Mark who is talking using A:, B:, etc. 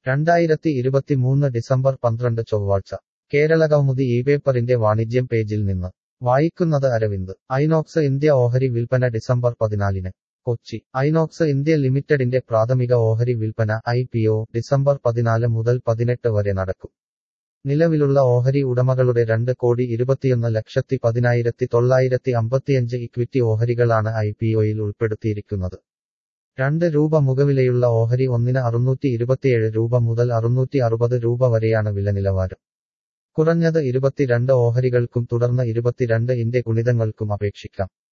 A: രണ്ടായിരത്തി ഇരുപത്തിമൂന്ന് ഡിസംബർ പന്ത്രണ്ട് ചൊവ്വാഴ്ച കേരളകൗമുദി ഈ പേപ്പറിന്റെ വാണിജ്യം പേജിൽ നിന്ന് വായിക്കുന്നത് അരവിന്ദ് ഐനോക്സ് ഇന്ത്യ ഓഹരി വിൽപ്പന ഡിസംബർ പതിനാലിന് കൊച്ചി ഐനോക്സ് ഇന്ത്യ ലിമിറ്റഡിന്റെ പ്രാഥമിക ഓഹരി വിൽപ്പന ഐ പി ഒ ഡിസംബർ പതിനാല് മുതൽ പതിനെട്ട് വരെ നടക്കും നിലവിലുള്ള ഓഹരി ഉടമകളുടെ രണ്ട് കോടി ഇരുപത്തിയൊന്ന് ലക്ഷത്തി പതിനായിരത്തി തൊള്ളായിരത്തി അമ്പത്തിയഞ്ച് ഇക്വിറ്റി ഓഹരികളാണ് ഐ പി ഒയിൽ ഉൾപ്പെടുത്തിയിരിക്കുന്നത് രണ്ട് രൂപ മുഖവിലയുള്ള ഓഹരി ഒന്നിന് അറുന്നൂറ്റി ഇരുപത്തിയേഴ് രൂപ മുതൽ അറുന്നൂറ്റി അറുപത് രൂപ വരെയാണ് വില നിലവാരം കുറഞ്ഞത് ഇരുപത്തിരണ്ട് ഓഹരികൾക്കും തുടർന്ന് ഇരുപത്തിരണ്ട് ഇന്റെ ഗുണിതങ്ങൾക്കും അപേക്ഷിക്കാം